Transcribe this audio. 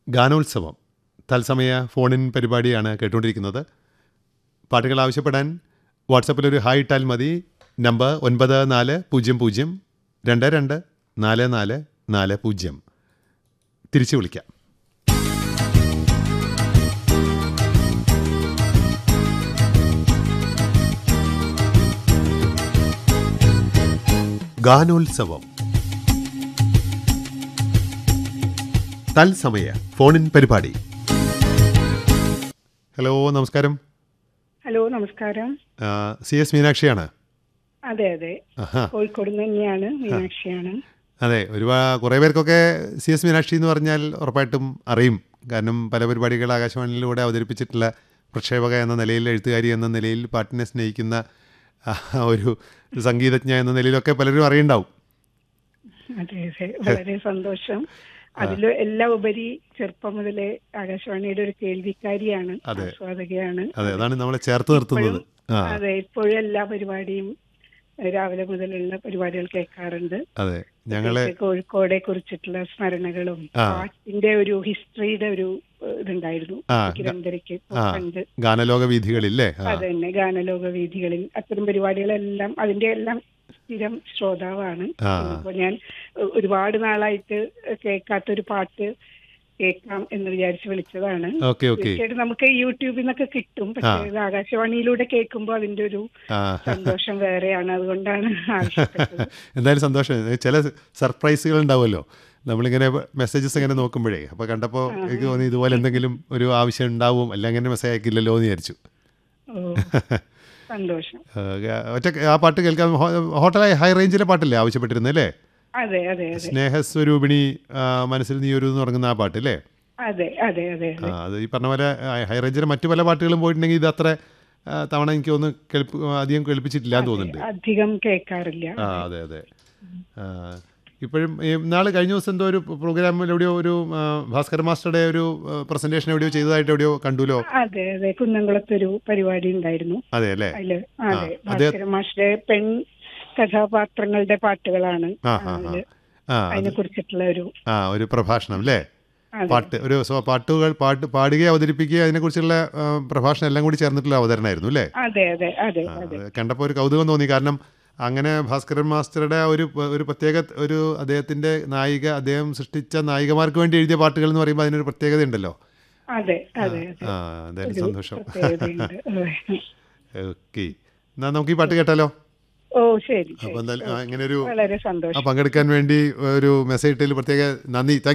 ഗാനോത്സവം തത്സമയ ഫോണിൻ പരിപാടിയാണ് കേട്ടുകൊണ്ടിരിക്കുന്നത് പാട്ടുകൾ ആവശ്യപ്പെടാൻ വാട്സപ്പിലൊരു ഹായ് ഇട്ടാൽ മതി നമ്പർ ഒൻപത് നാല് പൂജ്യം പൂജ്യം രണ്ട് രണ്ട് നാല് നാല് നാല് പൂജ്യം തിരിച്ചു വിളിക്കാം ഗാനോത്സവം തത്സമയ ഫോണിൻ പരിപാടി ഹലോ നമസ്കാരം ഹലോ നമസ്കാരം ആ, സി എസ് മീനാക്ഷിയാണ് അതെ അതെ ആഹാ കോഴിക്കോട് നിന്ന് തന്നെയാണ് മീനാക്ഷിയാണ് അതെ ഒരുപാട് കുറേ പേർക്കൊക്കെ സി എസ് മീനാക്ഷി എന്ന് പറഞ്ഞാൽ ഉറപ്പായിട്ടും അറിയും കാരണം പല പരിപാടികൾ ആകാശവാണിയിലൂടെ അവതരിപ്പിച്ചിട്ടുള്ള പ്രക്ഷേപക എന്ന നിലയിൽ എഴുത്തുകാരി എന്ന നിലയിൽ പാട്ടിനെ സ്നേഹിക്കുന്ന ആ, ഒരു സംഗീതജ്ഞ എന്ന നിലയിലൊക്കെ പലരും അറിയുണ്ടാവും അതെ അതെ വളരെ സന്തോഷം അതിൽ എല്ലാം ഉപരി ചെറുപ്പം മുതലേ ആകാശവാണിയുടെ ഒരു കേൾവിക്കാരിയാണ് അതെ. ആസ്വാദകയാണ് അതെ അതാണ് നമ്മളെ ചേർത്ത് നിർത്തുന്നത് ആ അതെ ഇപ്പോഴും എല്ലാ പരിപാടിയും ഏഹ്, രാവിലെ മുതലുള്ള പരിപാടികൾ കേൾക്കാറുണ്ട് അതെ ഞങ്ങളെ പ്രത്യേകിച്ച് കോഴിക്കോടെ കുറിച്ചിട്ടുള്ള സ്മരണകളും ആ. പാട്ടിന്റെ ഒരു ഹിസ്റ്ററിയുടെ ഒരു ഏഹ്, ഇതുണ്ടായിരുന്നു ആ, കിരന്തരയ്ക്ക് ആ പണ്ട് ഗാനലോക വീഥികളില്ലേ ആ അത് തന്നെ ഗാനലോക വീഥികളിൽ അത്തരം പരിപാടികളെല്ലാം അതിന്റെ എല്ലാം സ്ഥിരം ശ്രോതാവാണ് ആ. അപ്പൊ ഞാൻ ഒ- ഒരുപാട് നാളായിട്ട് കേൾക്കാത്തൊരു പാട്ട് കേൾക്കാം എന്ന് വിചാരിച്ച് വിളിച്ചതാണ് ഓക്കെ ഓക്കെ തീർച്ചയായിട്ടും നമുക്ക് യൂട്യൂബിൽ നിന്നൊക്കെ കിട്ടും പക്ഷേ ഇത് ആകാശവാണിയിലൂടെ കേൾക്കുമ്പോൾ അതിന്റെ ഒരു ആ സന്തോഷം വേറെയാണ് അതുകൊണ്ടാണ് ആവശ്യപ്പെട്ടത് എന്തായാലും സന്തോഷം ചില സർപ്രൈസുകൾ ഉണ്ടാവുമല്ലോ നമ്മളിങ്ങനെ മെസ്സേജസ് ഇങ്ങനെ നോക്കുമ്പോഴേ അപ്പോൾ കണ്ടപ്പോൾ എനിക്ക് തോന്നി ഇതുപോലെ എന്തെങ്കിലും ഒരു ആവശ്യം ഉണ്ടാവും അല്ല അങ്ങനെ മെസ്സേജ് അയക്കില്ലല്ലോ എന്ന് വിചാരിച്ചു ഓ സന്തോഷം ആ, ഒറ്റ ആ പാട്ട് കേൾക്കാൻ ഹോ- ഹോട്ടൽ ഹൈ റേഞ്ചിലെ പാട്ടല്ലേ ആവശ്യപ്പെട്ടിരുന്നത് അല്ലേ അതെ അതെ അതെ സ്നേഹസ്വരൂപിണി ആ, മനസ്സിൽ നീ ഒരു എന്ന് തുടങ്ങുന്ന ആ പാട്ട് അല്ലേ അതെ അതെ അതെ ആ, അതെ അത് ഈ പറഞ്ഞ പോലെ ആ, ഹൈ റേഞ്ചിലെ മറ്റു പല പാട്ടുകളും പോയിട്ടുണ്ടെങ്കിൽ ഇത് അത്ര ആ, തവണ എനിക്ക് ഒന്ന് കേൾപ്പ് അധികം കേൾപ്പിച്ചിട്ടില്ല എന്ന് തോന്നുന്നുണ്ട് അധികം കേൾക്കാറില്ല ആ അതെ അതെ ആ, ഇപ്പോഴും ഈ നാളെ കഴിഞ്ഞ ദിവസം എന്തോ ഒരു പ്രോഗ്രാമിൽ എവിടെയോ ഒരു ആ, ഭാസ്കർ മാസ്റ്ററുടെ ഒരു പ്രസന്റേഷൻ എവിടെയോ ചെയ്തതായിട്ട് എവിടെയോ കണ്ടുല്ലോ അതെ അതെ കുന്നംകുളത്തൊരു പരിപാടി ഉണ്ടായിരുന്നു അതെ അല്ലേ അതില് അതെ അതെ. ഭാസ്കര മാഷിന്റെ പെൺ കഥാപാത്രങ്ങളുടെ പാട്ടുകളാണ് ആ ആ ആ അതില് ആ അതിനെ കുറിച്ചിട്ടുള്ള ഒരു ആ ഒരു പ്രഭാഷണം അല്ലേ അതെ. പാട്ട് ഒരു സ്വ- പാട്ടുകൾ പാട്ട് പാടുകയും അവതരിപ്പിക്കുകയും അതിനെക്കുറിച്ചുള്ള ആ, പ്രഭാഷണം എല്ലാം കൂടി ചേർന്നിട്ടുള്ള അവതരണമായിരുന്നു അല്ലേ അതെ അതെ അതെ ആ, അതെ അത് കണ്ടപ്പോൾ ഒരു കൗതുകം തോന്നി കാരണം അങ്ങനെ ഭാസ്കരൻ മാസ്റ്ററുടെ ആ ഒരു ഒരു പ്രത്യേക ഒരു അദ്ദേഹത്തിന്റെ നായിക അദ്ദേഹം സൃഷ്ടിച്ച നായികമാർക്ക് വേണ്ടി എഴുതിയ പാട്ടുകൾ എന്ന് പറയുമ്പോൾ അതിനൊരു പ്രത്യേകത ഉണ്ടല്ലോ അതെ അതെ അതെ ആ എന്തായാലും ഒരു സന്തോഷം പ്രത്യേകതയുണ്ട്. അതെ. ഓക്കെ എന്നാ നമുക്ക് ഈ പാട്ട് കേട്ടാലോ ഓ ശരി അപ്പൊ ശരി എന്തായാലും ആ, ഇങ്ങനെ ഒരു വളരെ ആ സന്തോഷം പങ്കെടുക്കാൻ വേണ്ടി ഒരു മെസ്സേജ് ഇട്ടതിൽ പ്രത്യേക നന്ദി താങ്ക്